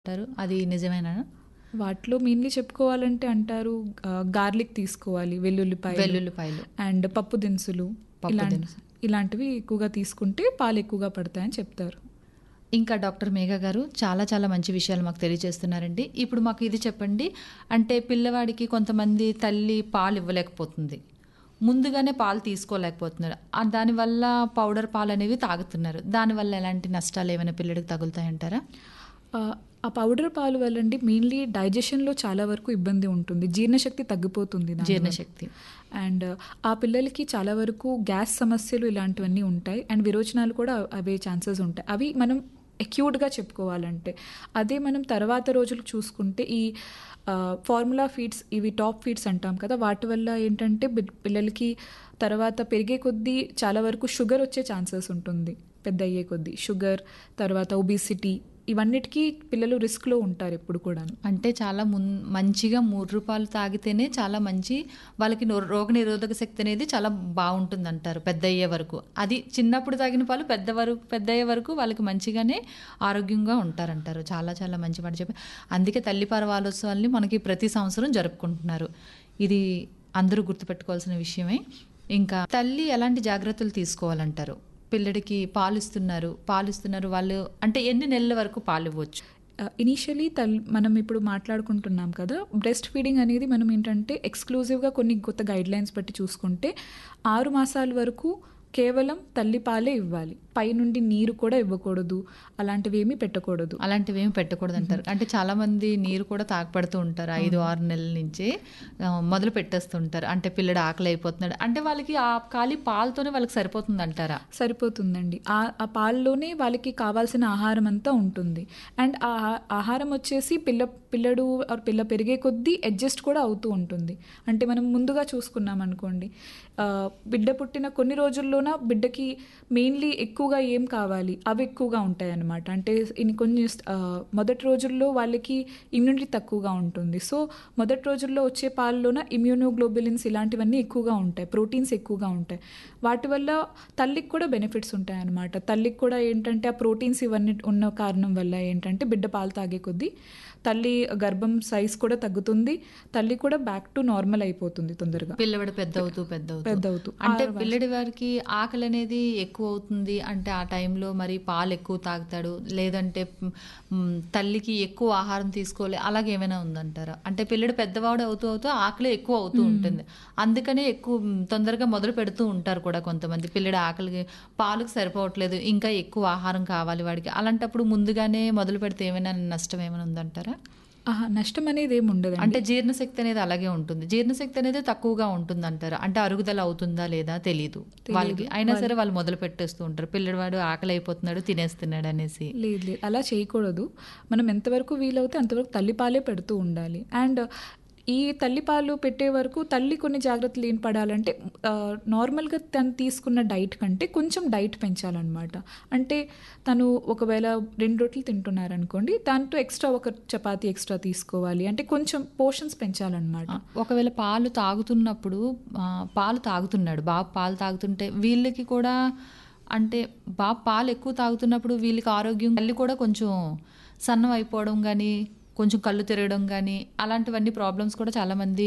అంటారు అది నిజమేనా వాటిలో మెయిన్లీ చెప్పుకోవాలంటే అంటారు గార్లిక్ తీసుకోవాలి వెల్లుల్లిపాయ వెల్లుల్లిపాయలు అండ్ పప్పు దినుసులు పప్పు ఇలాంటి దినుసులు. ఇలాంటివి ఎక్కువగా తీసుకుంటే పాలు ఎక్కువగా పడతాయని చెప్తారు ఇంకా డాక్టర్ మేఘ గారు చాలా చాలా మంచి విషయాలు మాకు తెలియజేస్తున్నారండి ఇప్పుడు మాకు ఇది చెప్పండి అంటే పిల్లవాడికి కొంతమంది తల్లి పాలు ఇవ్వలేకపోతుంది ముందుగానే పాలు తీసుకోలేకపోతున్నారు ఆ దానివల్ల పౌడర్ పాలు అనేవి తాగుతున్నారు దానివల్ల ఎలాంటి నష్టాలు ఏమైనా పిల్లడికి తగులుతాయంటారా ఆ, ఆ పౌడర్ పాలు వల్లండి మెయిన్లీ డైజెషన్లో చాలా వరకు ఇబ్బంది ఉంటుంది జీర్ణశక్తి తగ్గిపోతుంది దానివల్ల. జీర్ణశక్తి అండ్ ఆ పిల్లలకి చాలా వరకు గ్యాస్ సమస్యలు ఇలాంటివన్నీ ఉంటాయి అండ్ విరోచనాలు కూడా అవే ఛాన్సెస్ ఉంటాయి అవి మనం అక్యూట్గా చెప్పుకోవాలంటే అదే మనం తర్వాత రోజులు చూసుకుంటే ఈ ఫార్ములా ఫీడ్స్ ఇవి టాప్ ఫీడ్స్ అంటాం కదా వాటి వల్ల ఏంటంటే బి- పిల్లలకి తర్వాత పెరిగే కొద్దీ చాలా వరకు షుగర్ వచ్చే ఛాన్సెస్ ఉంటుంది పెద్ద అయ్యే కొద్దీ షుగర్ తర్వాత ఒబిసిటీ ఇవన్నిటికీ పిల్లలు రిస్క్లో ఉంటారు ఎప్పుడు కూడా అంటే చాలా మున్ మంచిగా మూడు రూపాయలు తాగితేనే చాలా మంచి వాళ్ళకి నో- రోగ నిరోధక శక్తి అనేది చాలా బాగుంటుంది అంటారు పెద్ద అయ్యే వరకు అది చిన్నప్పుడు తాగిన పాలు పెద్ద వరకు పెద్ద అయ్యే వరకు వాళ్ళకి మంచిగానే ఆరోగ్యంగా ఉంటారంటారు చాలా చాలా మంచి మాట చెప్పి అందుకే తల్లిపార వాలోత్సవాల్ని మనకి ప్రతి సంవత్సరం జరుపుకుంటున్నారు ఇది అందరూ గుర్తుపెట్టుకోవాల్సిన విషయమే ఇంకా తల్లి ఎలాంటి జాగ్రత్తలు తీసుకోవాలంటారు పిల్లడికి పాలిస్తున్నారు పాలిస్తున్నారు వాళ్ళు అంటే ఎన్ని నెలల వరకు పాలు ఇవ్వచ్చు ఇనీషియలీ తల్ మనం ఇప్పుడు మాట్లాడుకుంటున్నాం కదా బ్రెస్ట్ ఫీడింగ్ అనేది మనం ఏంటంటే ఎక్స్క్లూజివ్గా కొన్ని కొత్త గైడ్ లైన్స్ బట్టి చూసుకుంటే ఆరు మాసాల వరకు కేవలం తల్లిపాలే ఇవ్వాలి పైనుండి నీరు కూడా ఇవ్వకూడదు అలాంటివి ఏమీ పెట్టకూడదు అలాంటివి ఏమి పెట్టకూడదు అంటారు అంటే చాలా మంది నీరు కూడా తాగపడుతూ ఉంటారు ఐదు ఆరు నెలల నుంచే ఆ, మొదలు పెట్టేస్తుంటారు అంటే పిల్లడు ఆకలి అయిపోతున్నాడు అంటే వాళ్ళకి ఆ ఖాళీ పాలతోనే వాళ్ళకి సరిపోతుంది అంటారా సరిపోతుందండి ఆ ఆ పాలలోనే వాళ్ళకి కావాల్సిన ఆహారం అంతా ఉంటుంది అండ్ ఆ ఆ- ఆహారం వచ్చేసి పిల్ల పిల్లడు or పిల్ల పెరిగే కొద్దీ అడ్జస్ట్ కూడా అవుతూ ఉంటుంది అంటే మనం ముందుగా చూసుకున్నాం అనుకోండి ఆ, బిడ్డ పుట్టిన కొన్ని రోజుల్లోన బిడ్డకి మెయిన్లీ ఎక్కువగా ఏం కావాలి అవి ఎక్కువగా ఉంటాయి అన్నమాట అంటే ఇన్ కొన్ని ఆ, మొదటి రోజుల్లో వాళ్ళకి ఇమ్యూనిటీ తక్కువగా ఉంటుంది సో మొదటి రోజుల్లో వచ్చే పాలలోన ఇమ్యూనోగ్లోబులిన్స్ ఇలాంటివన్నీ ఎక్కువగా ఉంటాయి ప్రోటీన్స్ ఎక్కువగా ఉంటాయి వాటి వల్ల తల్లికి కూడా బెనిఫిట్స్ ఉంటాయి అన్నమాట తల్లికి కూడా ఏంటంటే ఆ ప్రోటీన్స్ ఇవన్నీ ఉన్న కారణం వల్ల ఏంటంటే బిడ్డ పాలు తాగే కొద్దీ తల్లి గర్భం సైజ్ కూడా తగ్గుతుంది తల్లి కూడా బ్యాక్ టు నార్మల్ అయిపోతుంది తొందరగా పిల్లవాడు పెద్ద అవుతూ పెద్ద అవుతూ పెద్ద అవుతూ అంటే పిల్లడి వారికి ఆకలి అనేది ఎక్కువ అవుతుంది అంటే ఆ టైంలో మరి పాలు ఎక్కువ తాగుతాడు లేదంటే మ్, తల్లికి ఎక్కువ ఆహారం తీసుకోలే అలాగే ఏమైనా ఉందంటారా అంటే పిల్లడు పెద్దవాడు అవుతూ అవుతూ ఆకలి ఎక్కువ అవుతూ ఉంటుంది అందుకనే ఎక్కువ మ్, తొందరగా మొదలు పెడుతూ ఉంటారు కూడా కొంతమంది పిల్లడు ఆకలికి పాలకు సరిపోవట్లేదు ఇంకా ఎక్కువ ఆహారం కావాలి వాడికి అలాంటప్పుడు ముందుగానే మొదలు పెడితే ఏమైనా నష్టం ఏమైనా ఉందంటారా ఆహా, నష్టం అనేది ఏమి ఉండదు అంటే జీర్ణశక్తి అనేది అలాగే ఉంటుంది జీర్ణశక్తి అనేది తక్కువగా ఉంటుంది అంటారు అంటే అరుగుదల అవుతుందా లేదా తెలియదు వాళ్ళకి అయినా సరే వాళ్ళు మొదలు పెట్టేస్తూ ఉంటారు పిల్లవాడు ఆకలి అయిపోతున్నాడు తినేస్తున్నాడు అనేసి లేదు లేదు అలా చేయకూడదు మనం ఎంతవరకు వీలవుతే అంతవరకు తల్లిపాలే పెడుతూ ఉండాలి అండ్ ఈ తల్లిపాలు పెట్టే వరకు తల్లి కొన్ని జాగ్రత్తలు ఏం పడాలంటే ఆ, నార్మల్గా తను తీసుకున్న డైట్ కంటే కొంచెం డైట్ పెంచాలన్నమాట అంటే తను ఒకవేళ రెండు రొట్టెలు తింటున్నారనుకోండి దాంతో ఎక్స్ట్రా ఒక చపాతీ ఎక్స్ట్రా తీసుకోవాలి అంటే కొంచెం పోర్షన్స్ పెంచాలన్నమాట ఒకవేళ పాలు తాగుతున్నప్పుడు ఆ, పాలు తాగుతున్నాడు బాబు పాలు తాగుతుంటే వీళ్ళకి కూడా అంటే బాబు పాలు ఎక్కువ తాగుతున్నప్పుడు వీళ్ళకి ఆరోగ్యం తల్లి కూడా కొంచెం సన్నం అయిపోవడం కానీ కొంచెం కళ్ళు తిరగడం కానీ అలాంటివన్నీ ప్రాబ్లమ్స్ కూడా చాలా మంది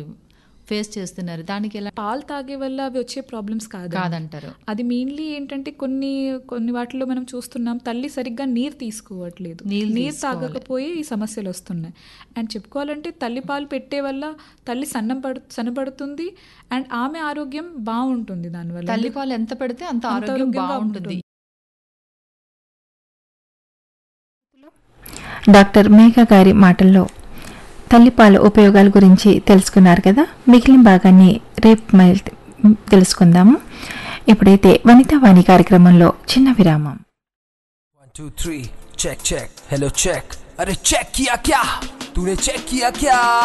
ఫేస్ చేస్తున్నారు దానికి ఎలా పాలు తాగే వల్ల అవి వచ్చే ప్రాబ్లమ్స్ కాదు కాదంటారు అది మెయిన్లీ ఏంటంటే కొన్ని కొన్ని వాటిలో మనం చూస్తున్నాం తల్లి సరిగ్గా నీరు తీసుకోవట్లేదు నీళ్ళు నీరు తాగకపోయి ఈ సమస్యలు వస్తున్నాయి అండ్ చెప్పుకోవాలంటే తల్లి పాలు పెట్టే వల్ల తల్లి సన్నం పడు సన్నపడుతుంది అండ్ ఆమె ఆరోగ్యం బాగుంటుంది దానివల్ల తల్లిపాలు ఎంత పెడితే అంత అంత ఆరోగ్యం ఆరోగ్యంగా బాగుంటుంది డాక్టర్ మేఘ గారి మాటల్లో తల్లిపాల ఉపయోగాల గురించి తెలుసుకున్నారు కదా మిగిలిన భాగాన్ని రేపు మళ్ళీ తెలుసుకుందాము ఇప్పుడైతే వనితా వాణి కార్యక్రమంలో చిన్న విరామం one two three check check hello check अरे चेक किया क्या तूने चेक किया क्या